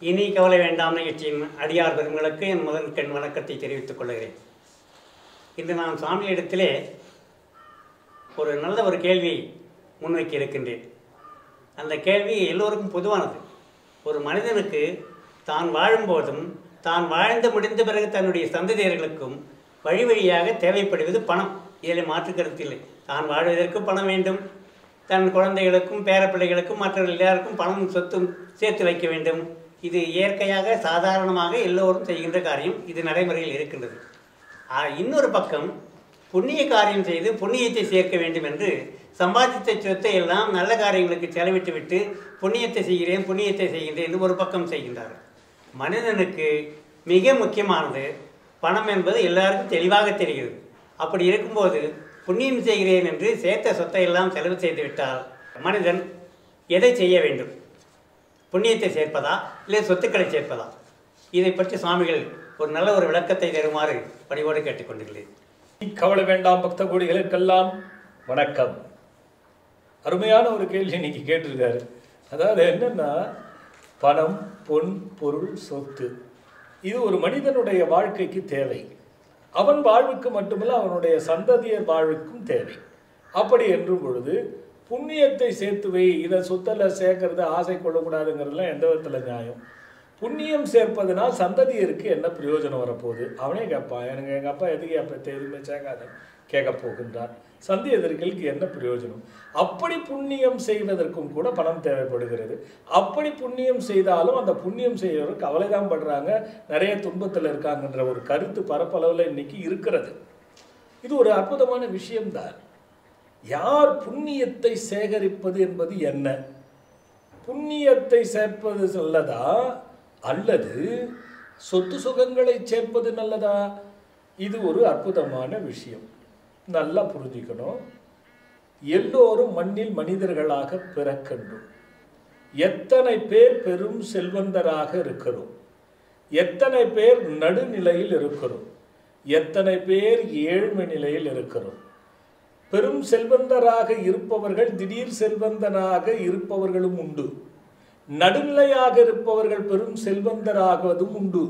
இனி கவலை வேண்டாம் நிகழ்ச்சியின் அடியார் பெருமங்களுக்கு என் முதல் கண் வணக்கத்தை தெரிவித்துக் கொள்கிறேன் இன்று நான் சாமியிடத்திலே ஒரு நல்ல ஒரு கேள்வியை முன்வைக்க இருக்கின்றேன் அந்த கேள்வி எல்லோருக்கும் பொதுவானது ஒரு மனிதனுக்கு தான் வாழும்போதும் தான் வாழ்ந்து முடிந்த பிறகு தன்னுடைய சந்ததியர்களுக்கும் வழி வழியாக தேவைப்படுவது பணம் இதில் மாற்று கருத்தில்லை தான் வாழ்வதற்கு பணம் வேண்டும் தன் குழந்தைகளுக்கும் பேரப்பிள்ளைகளுக்கும் மற்ற எல்லாருக்கும் பணம் சொத்தும் சேர்த்து வைக்க வேண்டும் இது இயற்கையாக சாதாரணமாக எல்லோரும் செய்கின்ற காரியம் இது நடைமுறையில் இருக்கின்றது ஆ, இன்னொரு பக்கம் புண்ணிய காரியம் செய்து புண்ணியத்தை சேர்க்க வேண்டும் என்று சம்பாதித்த சொத்தை எல்லாம் நல்ல காரியங்களுக்கு செலவிட்டு விட்டு புண்ணியத்தை செய்கிறேன் புண்ணியத்தை செய்கின்றேன் என்று ஒரு பக்கம் செய்கின்றார்கள் மனிதனுக்கு மிக முக்கியமானது பணம் என்பது எல்லாருக்கும் தெளிவாக தெரிகிறது அப்படி இருக்கும்போது புண்ணியம் செய்கிறேன் என்று சேர்த்த சொத்தை எல்லாம் செலவு செய்து விட்டால் மனிதன் எதை செய்ய வேண்டும் புண்ணியத்தை சேர்ப்பதா இல்லை சொத்துக்களை சேர்ப்பதா இதை பற்றி சுவாமிகள் ஒரு நல்ல ஒரு விளக்கத்தை தருமாறு பணிவோடு கேட்டுக்கொண்டுள்ளேன் கவலை வேண்டாம் பக்த கோடிகளுக்கெல்லாம் வணக்கம் அருமையான ஒரு கேள்வி இன்னைக்கு கேட்டிருக்காரு அதாவது என்னன்னா பணம் பொன் பொருள் சொத்து இது ஒரு மனிதனுடைய வாழ்க்கைக்கு தேவை அவன் வாழ்வுக்கு மட்டுமல்ல அவனுடைய சந்ததியர் வாழ்வுக்கும் தேவை அப்படி என்றும் பொழுது புண்ணியத்தை சேர்த்து வை இதை சொத்தில் சேர்க்கறது ஆசை கொள்ளக்கூடாதுங்கிறதுலாம் எந்த விதத்தில் நியாயம் புண்ணியம் சேர்ப்பதனால் சந்ததியருக்கு என்ன பிரயோஜனம் வரப்போகுது அவனே கேட்பான் எனக்கு எங்கள் அப்பா எதுக்கு அப்போ எதுவுமே சேர்க்காத கேட்க போகின்றார் சந்ததியர்களுக்கு என்ன பிரயோஜனம் அப்படி புண்ணியம் செய்வதற்கும் கூட பணம் தேவைப்படுகிறது அப்படி புண்ணியம் செய்தாலும் அந்த புண்ணியம் செய்யறவருக்கு கவலை தான் படுறாங்க நிறைய துன்பத்தில் இருக்காங்கன்ற ஒரு கருத்து பரப்பளவில் இன்னைக்கு இருக்கிறது இது ஒரு அற்புதமான விஷயம்தான் யார் புண்ணியத்தை சேகரிப்பது என்பது என்ன புண்ணியத்தை சேர்ப்பது நல்லதா அல்லது சொத்து சுகங்களை சேர்ப்பது நல்லதா இது ஒரு அற்புதமான விஷயம் நல்லா புரிஞ்சுக்கணும் எல்லோரும் மண்ணில் மனிதர்களாக பிறக்கின்றோம் எத்தனை பேர் பெரும் செல்வந்தராக இருக்கிறோம் எத்தனை பேர் நடுநிலையில் இருக்கிறோம் எத்தனை பேர் ஏழ்மை நிலையில் இருக்கிறோம் பெரும் செல்வந்தராக இருப்பவர்கள் திடீர் செல்வந்தனாக இருப்பவர்களும் உண்டு நடுநிலையாக இருப்பவர்கள் பெரும் செல்வந்தராகுவதும் உண்டு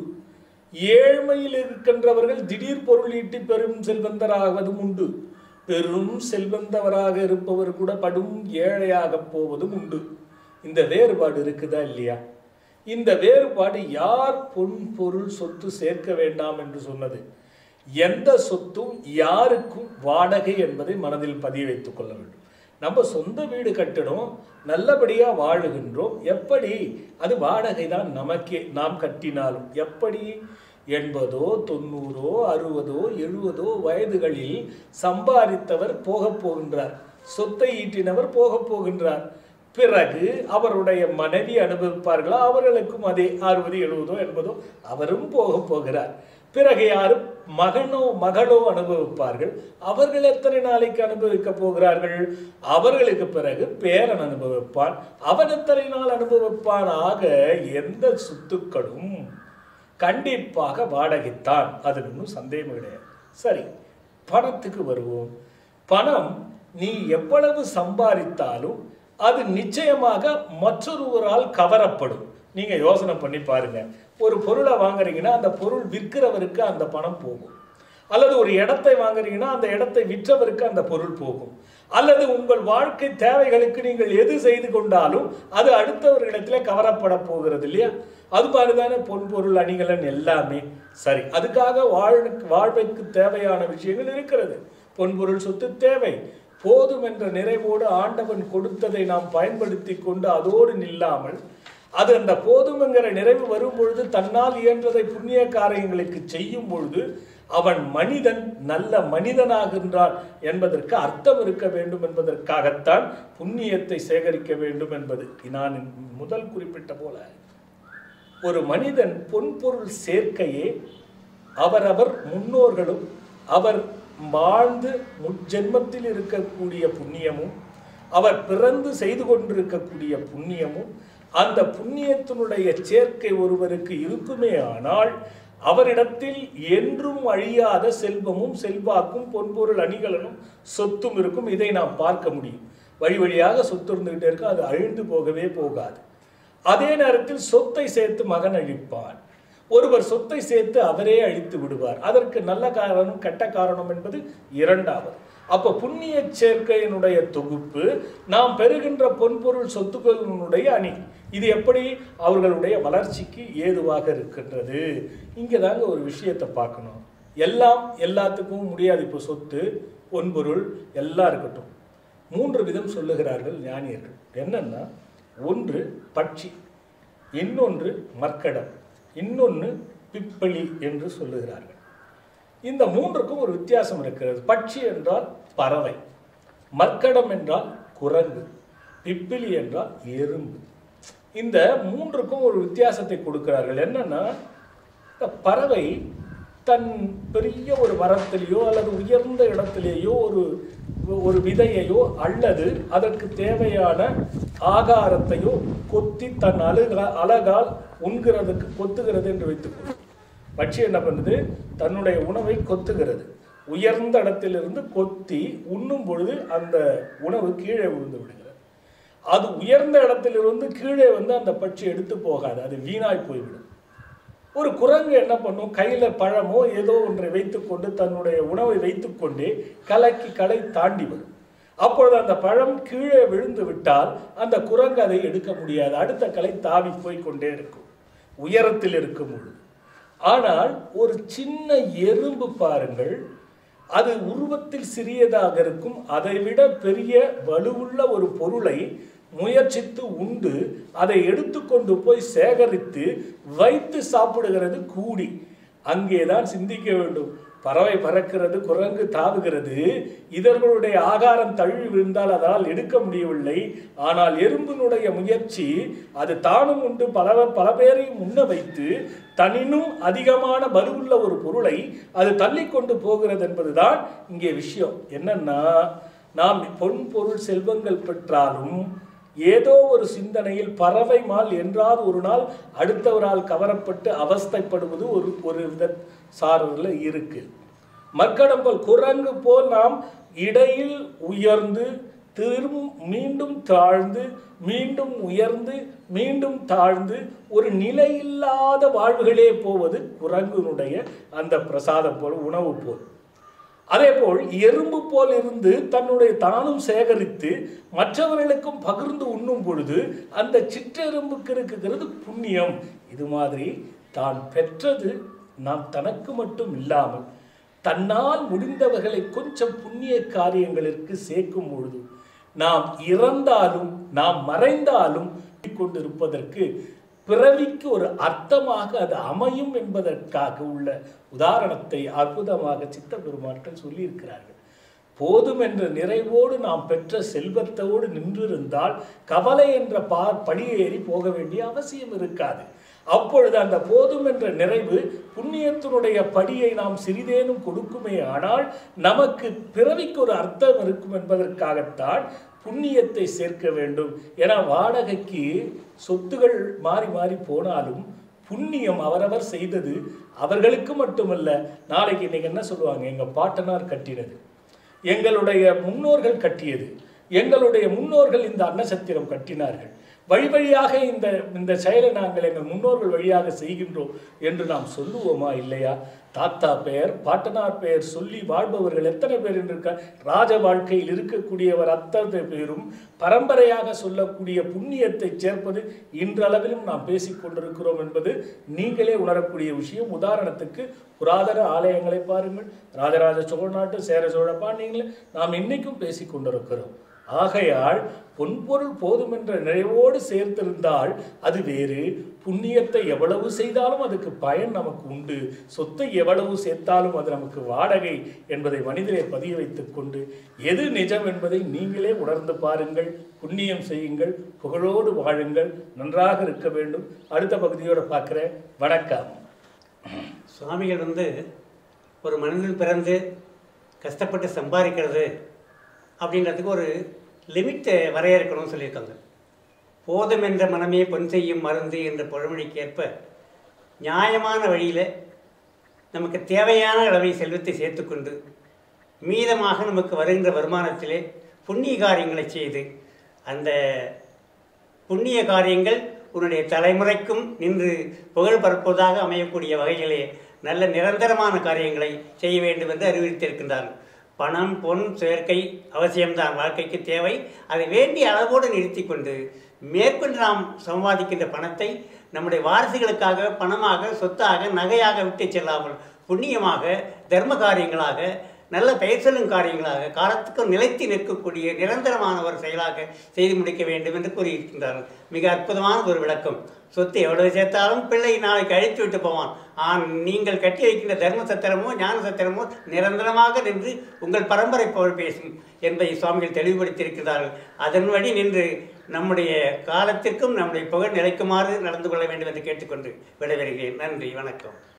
ஏழ்மையில் இருக்கின்றவர்கள் திடீர் பொருள் ஈட்டி பெரும் செல்வந்தராகுவதும் உண்டு பெரும் செல்வந்தவராக இருப்பவர் கூட படும் ஏழையாக போவதும் உண்டு இந்த வேறுபாடு இருக்குதா இல்லையா இந்த வேறுபாடு யார் பொன் பொருள் சொத்து சேர்க்க வேண்டாம் என்று சொன்னது எந்த சொத்தும் யாருக்கும் வாடகை என்பதை மனதில் பதிய வைத்துக் கொள்ள வேண்டும் நம்ம சொந்த வீடு கட்டணும் நல்லபடியா வாழுகின்றோம் எப்படி அது வாடகை தான் நமக்கே நாம் கட்டினாலும் எப்படி எண்பதோ தொண்ணூறோ அறுபதோ எழுபதோ வயதுகளில் சம்பாதித்தவர் போகப் போகின்றார் சொத்தை ஈட்டினவர் போகப் போகின்றார் பிறகு அவருடைய மனைவி அனுபவிப்பார்களா அவர்களுக்கும் அதே அறுபது எழுபதோ எண்பதோ அவரும் போக போகிறார் பிறகு யாரும் மகனோ மகளோ அனுபவிப்பார்கள் அவர்கள் எத்தனை நாளைக்கு அனுபவிக்க போகிறார்கள் அவர்களுக்கு பிறகு பேரன் அனுபவிப்பான் அவன் எத்தனை நாள் அனுபவிப்பான் ஆக எந்த சொத்துக்களும் கண்டிப்பாக வாடகைத்தான் அது ஒன்றும் சந்தேகம் கிடையாது சரி பணத்துக்கு வருவோம் பணம் நீ எவ்வளவு சம்பாதித்தாலும் அது நிச்சயமாக மற்றொருவரால் கவரப்படும் நீங்க யோசனை பண்ணி பாருங்க ஒரு பொருளை வாங்குறீங்கன்னா அந்த பொருள் விற்கிறவருக்கு அந்த பணம் போகும் அல்லது ஒரு இடத்தை வாங்குறீங்கன்னா அந்த இடத்தை விற்றவருக்கு அந்த பொருள் போகும் அல்லது உங்கள் வாழ்க்கை தேவைகளுக்கு நீங்கள் எது செய்து கொண்டாலும் அது அடுத்தவர்களிடத்துல கவரப்பட போகிறது இல்லையா அது மாதிரிதானே பொன் பொருள் அணிகலன் எல்லாமே சரி அதுக்காக வாழ் வாழ்வைக்கு தேவையான விஷயங்கள் இருக்கிறது பொன்பொருள் சொத்து தேவை போதும் என்ற நிறைவோடு ஆண்டவன் கொடுத்ததை நாம் பயன்படுத்தி கொண்டு அதோடு நில்லாமல் அது அந்த போதுமென்கிற நிறைவு வரும் பொழுது தன்னால் இயன்றதை புண்ணிய காரியங்களுக்கு செய்யும் பொழுது அவன் மனிதன் நல்ல மனிதனாகின்றான் என்பதற்கு அர்த்தம் இருக்க வேண்டும் என்பதற்காகத்தான் புண்ணியத்தை சேகரிக்க வேண்டும் என்பது நான் முதல் குறிப்பிட்ட போல ஒரு மனிதன் பொன்பொருள் சேர்க்கையே அவரவர் முன்னோர்களும் அவர் வாழ்ந்து முஜென்மத்தில் இருக்கக்கூடிய புண்ணியமும் அவர் பிறந்து செய்து கொண்டிருக்கக்கூடிய புண்ணியமும் அந்த புண்ணியத்தினுடைய சேர்க்கை ஒருவருக்கு இருக்குமே ஆனால் அவரிடத்தில் என்றும் அழியாத செல்வமும் செல்வாக்கும் பொன்பொருள் அணிகலனும் சொத்தும் இருக்கும் இதை நாம் பார்க்க முடியும் வழி வழியாக சொத்து இருந்துகிட்டே இருக்கும் அது அழிந்து போகவே போகாது அதே நேரத்தில் சொத்தை சேர்த்து மகன் அழிப்பான் ஒருவர் சொத்தை சேர்த்து அவரே அழித்து விடுவார் அதற்கு நல்ல காரணம் கெட்ட காரணம் என்பது இரண்டாவது அப்போ புண்ணிய சேர்க்கையினுடைய தொகுப்பு நாம் பெறுகின்ற பொன்பொருள் சொத்துக்களினுடைய அணி இது எப்படி அவர்களுடைய வளர்ச்சிக்கு ஏதுவாக இருக்கின்றது இங்கே தாங்க ஒரு விஷயத்தை பார்க்கணும் எல்லாம் எல்லாத்துக்கும் முடியாது இப்போ சொத்து பொன்பொருள் எல்லாம் இருக்கட்டும் மூன்று விதம் சொல்லுகிறார்கள் ஞானியர்கள் என்னன்னா ஒன்று பட்சி இன்னொன்று மர்க்கடம் இன்னொன்று பிப்பளி என்று சொல்லுகிறார்கள் இந்த மூன்றுக்கும் ஒரு வித்தியாசம் இருக்கிறது பட்சி என்றால் பறவை மர்க்கடம் என்றால் குரங்கு பிப்பிலி என்றால் எறும்பு இந்த மூன்றுக்கும் ஒரு வித்தியாசத்தை கொடுக்கிறார்கள் என்னன்னா இந்த பறவை தன் பெரிய ஒரு மரத்திலேயோ அல்லது உயர்ந்த இடத்திலேயோ ஒரு ஒரு விதையையோ அல்லது அதற்கு தேவையான ஆகாரத்தையோ கொத்தி தன் அழுகா அழகால் உண்கிறதுக்கு கொத்துகிறது என்று வைத்துக்கொள்ளும் பட்சி என்ன பண்ணுது தன்னுடைய உணவை கொத்துகிறது உயர்ந்த இடத்திலிருந்து கொத்தி உண்ணும் பொழுது அந்த உணவு கீழே விழுந்து விடுகிறது அது உயர்ந்த இடத்திலிருந்து கீழே வந்து அந்த பட்சி எடுத்து போகாது அது வீணாய் போய்விடும் ஒரு குரங்கு என்ன பண்ணும் கையில பழமோ ஏதோ ஒன்றை வைத்துக்கொண்டு தன்னுடைய உணவை வைத்துக்கொண்டே கலக்கி களை தாண்டி வரும் அப்பொழுது அந்த பழம் கீழே விழுந்து விட்டால் அந்த குரங்கு அதை எடுக்க முடியாது அடுத்த கலை தாவி போய் கொண்டே இருக்கும் உயரத்தில் இருக்கும் பொழுது ஆனால் ஒரு சின்ன எறும்பு பாருங்கள் அது உருவத்தில் சிறியதாக இருக்கும் அதைவிட பெரிய வலுவுள்ள ஒரு பொருளை முயற்சித்து உண்டு அதை எடுத்துக்கொண்டு போய் சேகரித்து வைத்து சாப்பிடுகிறது கூடி அங்கேதான் சிந்திக்க வேண்டும் பறவை பறக்கிறது குரங்கு தாவுகிறது இதர்களுடைய ஆகாரம் தழுவி விழுந்தால் அதனால் எடுக்க முடியவில்லை ஆனால் எறும்பினுடைய முயற்சி அது தானும் உண்டு பல பல பேரையும் முன்ன வைத்து தனினும் அதிகமான பலுவுள்ள ஒரு பொருளை அது தள்ளி கொண்டு போகிறது என்பதுதான் இங்கே விஷயம் என்னன்னா நாம் பொன் பொருள் செல்வங்கள் பெற்றாலும் ஏதோ ஒரு சிந்தனையில் பறவை மால் என்றால் ஒரு நாள் அடுத்தவரால் கவரப்பட்டு அவஸ்தைப்படுவது ஒரு ஒரு வித சாரல இருக்கு மக்கடம் போல் குரங்கு போல் நாம் இடையில் உயர்ந்து திரும் மீண்டும் தாழ்ந்து மீண்டும் உயர்ந்து மீண்டும் தாழ்ந்து ஒரு நிலையில்லாத வாழ்வுகளே போவது குரங்குனுடைய அந்த பிரசாதம் போல் உணவு போல் அதே போல் எறும்பு போல் இருந்து தன்னுடைய தானும் சேகரித்து மற்றவர்களுக்கும் பகிர்ந்து உண்ணும் பொழுது அந்த சிற்றெரும்புக்கு இருக்கிறது புண்ணியம் இது மாதிரி தான் பெற்றது நாம் தனக்கு மட்டும் இல்லாமல் தன்னால் முடிந்தவர்களை கொஞ்சம் புண்ணிய காரியங்களிற்கு சேர்க்கும் பொழுது நாம் இறந்தாலும் நாம் மறைந்தாலும் கொண்டிருப்பதற்கு பிறவிக்கு ஒரு அர்த்தமாக அது அமையும் என்பதற்காக உள்ள உதாரணத்தை அற்புதமாக சித்த பெருமாட்கள் சொல்லியிருக்கிறார்கள் போதும் என்ற நிறைவோடு நாம் பெற்ற செல்வத்தோடு நின்றிருந்தால் கவலை என்ற பா படியேறி போக வேண்டிய அவசியம் இருக்காது அப்பொழுது அந்த போதும் என்ற நிறைவு புண்ணியத்தினுடைய படியை நாம் சிறிதேனும் கொடுக்குமே ஆனால் நமக்கு பிறவிக்கு ஒரு அர்த்தம் இருக்கும் என்பதற்காகத்தான் புண்ணியத்தை சேர்க்க வேண்டும் ஏன்னா வாடகைக்கு சொத்துகள் மாறி மாறி போனாலும் புண்ணியம் அவரவர் செய்தது அவர்களுக்கு மட்டுமல்ல நாளைக்கு இன்னைக்கு என்ன சொல்லுவாங்க எங்க பாட்டனார் கட்டினது எங்களுடைய முன்னோர்கள் கட்டியது எங்களுடைய முன்னோர்கள் இந்த அன்னசத்திரம் கட்டினார்கள் வழி வழியாக இந்த இந்த செயலை நாங்கள் எங்கள் முன்னோர்கள் வழியாக செய்கின்றோம் என்று நாம் சொல்லுவோமா இல்லையா தாத்தா பெயர் பாட்டனார் பெயர் சொல்லி வாழ்பவர்கள் எத்தனை பேர் இருக்க ராஜ வாழ்க்கையில் இருக்கக்கூடியவர் அத்தனை பேரும் பரம்பரையாக சொல்லக்கூடிய புண்ணியத்தை சேர்ப்பது இன்றளவிலும் நாம் பேசிக் கொண்டிருக்கிறோம் என்பது நீங்களே உணரக்கூடிய விஷயம் உதாரணத்துக்கு புராதன ஆலயங்களை பாருங்கள் ராஜராஜ சோழ நாட்டு சேர சோழ பாண்டியங்களை நாம் இன்னைக்கும் பேசிக் கொண்டிருக்கிறோம் ஆகையால் பொன்பொருள் போதும் என்ற நிறைவோடு சேர்த்திருந்தால் அது வேறு புண்ணியத்தை எவ்வளவு செய்தாலும் அதுக்கு பயன் நமக்கு உண்டு சொத்தை எவ்வளவு சேர்த்தாலும் அது நமக்கு வாடகை என்பதை மனிதரை பதிய வைத்துக் கொண்டு எது நிஜம் என்பதை நீங்களே உணர்ந்து பாருங்கள் புண்ணியம் செய்யுங்கள் புகழோடு வாழுங்கள் நன்றாக இருக்க வேண்டும் அடுத்த பகுதியோட பார்க்குறேன் வணக்கம் சுவாமிகள் வந்து ஒரு மனிதன் பிறந்து கஷ்டப்பட்டு சம்பாதிக்கிறது அப்படின்றதுக்கு ஒரு லிமிட்டை வரையறுக்கணும்னு சொல்லியிருக்காங்க போதும் என்ற மனமே பொன் செய்யும் மருந்து என்ற பழமொழிக்கு ஏற்ப நியாயமான வழியில் நமக்கு தேவையான அளவை செல்வத்தை சேர்த்துக்கொண்டு மீதமாக நமக்கு வருகின்ற வருமானத்திலே புண்ணிய காரியங்களை செய்து அந்த புண்ணிய காரியங்கள் உன்னுடைய தலைமுறைக்கும் நின்று புகழ் பரப்புவதாக அமையக்கூடிய வகையிலே நல்ல நிரந்தரமான காரியங்களை செய்ய வேண்டும் என்று அறிவுறுத்தியிருக்கின்றார்கள் பணம் பொன் சேர்க்கை அவசியம்தான் வாழ்க்கைக்கு தேவை அதை வேண்டிய அளவோடு நிறுத்தி கொண்டு மேற்கொண்டு நாம் சம்பாதிக்கின்ற பணத்தை நம்முடைய வாரிசுகளுக்காக பணமாக சொத்தாக நகையாக விட்டு செல்லாமல் புண்ணியமாக தர்ம காரியங்களாக நல்ல பெயர் சொல்லும் காரியங்களாக காலத்துக்கும் நிலைத்து நிற்கக்கூடிய நிரந்தரமான ஒரு செயலாக செய்து முடிக்க வேண்டும் என்று கூறியிருக்கின்றார்கள் மிக அற்புதமான ஒரு விளக்கம் சொத்து எவ்வளவு சேர்த்தாலும் பிள்ளை நாளைக்கு அழித்து விட்டு போவான் ஆன் நீங்கள் கட்டி வைக்கின்ற தர்ம சத்திரமோ ஞான சத்திரமோ நிரந்தரமாக நின்று உங்கள் பரம்பரை புகழ் பேசும் என்பதை சுவாமிகள் தெளிவுபடுத்தியிருக்கிறார்கள் அதன் வழி நின்று நம்முடைய காலத்திற்கும் நம்முடைய புகழ் நிலைக்குமாறு நடந்து கொள்ள வேண்டும் என்று கேட்டுக்கொண்டு விடைபெறுகிறேன் நன்றி வணக்கம்